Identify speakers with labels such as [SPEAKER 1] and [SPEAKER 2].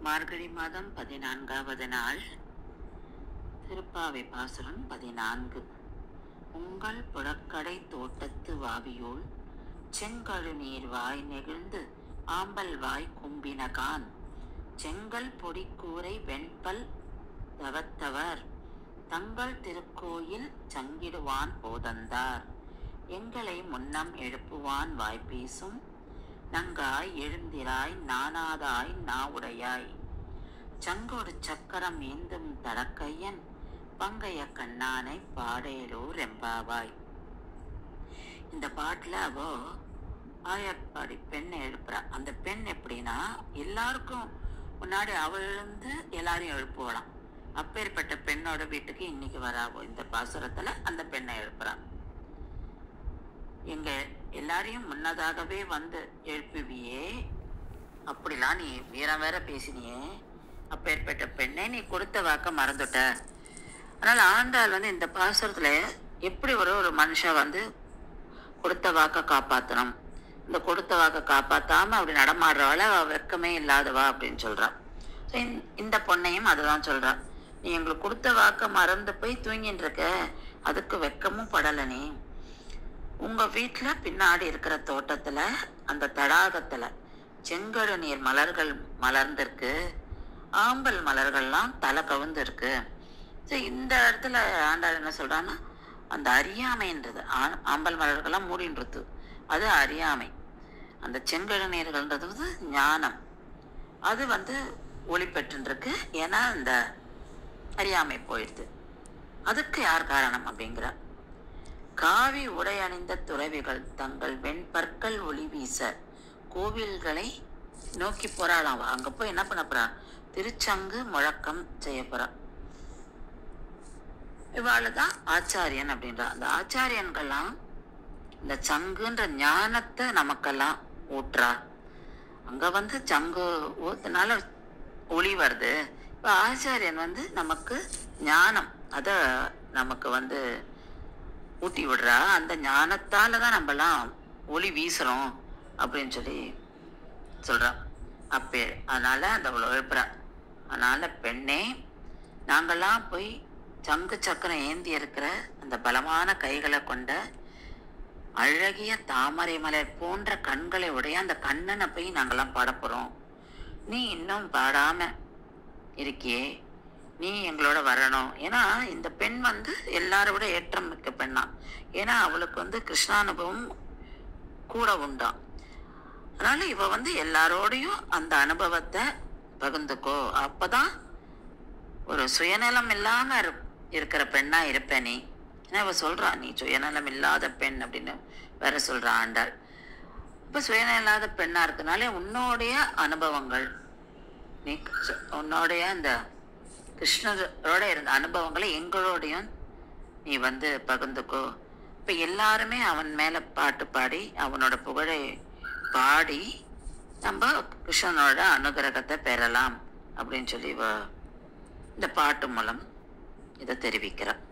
[SPEAKER 1] மார்கழி மாதம் பதினான்காவது நாள் திருப்பாவை பாசுரம் பதினான்கு உங்கள் புழக்கடை தோட்டத்து வாவியோள் செங்கழு நீர் வாய் நெகிழ்ந்து ஆம்பல் வாய் கும்பினகான் செங்கல் பொடிக்கூரை வெண்பல் தவத்தவர் தங்கள் திருக்கோயில் சங்கிடுவான் போதந்தார் எங்களை முன்னம் எழுப்புவான் வாய்ப்பேசும் நங்காய் எழுந்திராய் நானாதாய் நாவுடையாய் சங்கொடு சக்கரம் ஏந்தும் தடக்கையன் பங்கைய கண்ணானை பாடேலோ ரெம்பாவாய் இந்த பாட்டுல அவ ஆயப்பாடி பெண்ணை எழுப்புறா அந்த பெண் எப்படின்னா எல்லாருக்கும் முன்னாடி அவள் எழுந்து எல்லாரையும் எழுப்புவலாம் அப்பேற்பட்ட பெண்ணோட வீட்டுக்கு இன்னைக்கு வராவோ இந்த பாசுரத்துல அந்த பெண்ணை எழுப்புறா எங்க எல்லாரையும் முன்னதாகவே வந்து எழுப்புவியே அப்படிலாம் நீ வீரம் வேற பேசினியே அப்பேற்பட்ட பெண்ணை நீ கொடுத்த வாக்க மறந்துட்ட அதனால ஆண்டாள் வந்து இந்த பாசுரத்துல எப்படி ஒரு ஒரு மனுஷன் வந்து கொடுத்த வாக்க காப்பாத்தணும் இந்த கொடுத்த வாக்க காப்பாத்தாம அப்படி நடமாடுறவள அவ வெக்கமே இல்லாதவா அப்படின்னு சொல்றா So, இந்த- இந்த பொண்ணையும் அதுதான் சொல்றா நீ எங்களுக்கு கொடுத்த வாக்க மறந்து போய் தூங்கிட்டு இருக்க அதுக்கு வெக்கமும் படல நீ உங்க வீட்டுல பின்னாடி இருக்கிற தோட்டத்துல அந்த தடாகத்துல செங்கழு நீர் மலர்கள் மலர்ந்திருக்கு ஆம்பல் மலர்கள்லாம் தலை கவுந்திருக்கு சரி இந்த இடத்துல ஆண்டாள் என்ன சொல்றான்னா அந்த அறியாமைன்றது ஆ- ஆம்பல் மலர்கள்லாம் மூடின்றது அது அறியாமை அந்த செங்கழு நீர்கள்ன்றது வந்து ஞானம் அது வந்து ஒளி பெற்றுருக்கு ஏன்னா அந்த அறியாமை போயிடுது அதுக்கு யார் காரணம் அப்படிங்கிற காவி உடை அணிந்த துறவிகள் தங்கள் வெண்பற்கள் ஒளி வீச கோவில்களை நோக்கி போறாளாம் அவ. அங்க போய் என்ன பண்ண போறா திருச்சங்கு முழக்கம் செய்ய போறா இவாளுதான் ஆச்சாரியன் அப்படின்றா அந்த ஆச்சாரியன்கள்லாம் இந்த சங்குன்ற ஞானத்தை நமக்கெல்லாம் ஊட்டுறா அங்க வந்து சங்கு ஊத்துனால ஒளி வருது இப்ப ஆச்சாரியன் வந்து நமக்கு ஞானம் அத நமக்கு வந்து ஊட்டி விடுறா அந்த ஞானத்தால தான் நம்மலாம் ஒளி வீசுறோம் அப்படின்னு சொல்லி சொல்றா அப்பே அதனால அந்த அவ்வளோ எழுப்புறா அதனால பெண்ணே நாங்கெல்லாம் போய் சங்கு சக்கரம் ஏந்தி இருக்கிற அந்த பலமான கைகளை கொண்ட அழகிய தாமரை மலர் போன்ற கண்களை உடைய அந்த கண்ணனை போய் நாங்கெல்லாம் பாட போறோம் நீ இன்னும் பாடாம இருக்கியே நீ எங்களோட வரணும் ஏன்னா இந்த பெண் வந்து எல்லாரை விட ஏற்றம் மிக்க பெண்ணா ஏன்னா அவளுக்கு வந்து கிருஷ்ணானுபவம் கூட உண்டாம் அதனால இவ வந்து எல்லாரோடையும் அந்த அனுபவத்தை பகிர்ந்துக்கோ அப்பதான் ஒரு சுயநலம் இல்லாம இரு- இருக்கிற பெண்ணா இருப்ப நீ ஏன்னா இவ சொல்றா நீ சுயநலம் இல்லாத பெண் அப்படின்னு வேற சொல்றா ஆண்டாள் இப்ப சுயநலம் இல்லாத பெண்ணா இருக்கனாலே உன்னோடைய அனுபவங்கள் நீ சு- உன்னோடைய அந்த கிருஷ்ணரோட இருந்த அனுபவங்களை எங்களோடையும் நீ வந்து பகிர்ந்துக்கோ இப்ப எல்லாருமே அவன் மேல பாட்டு பாடி அவனோட புகழை பாடி நம்ம கிருஷ்ணனோட அனுகிரகத்தை பெறலாம் அப்படின்னு சொல்லி இவ இந்த பாட்டு மூலம் இதை தெரிவிக்கிறார்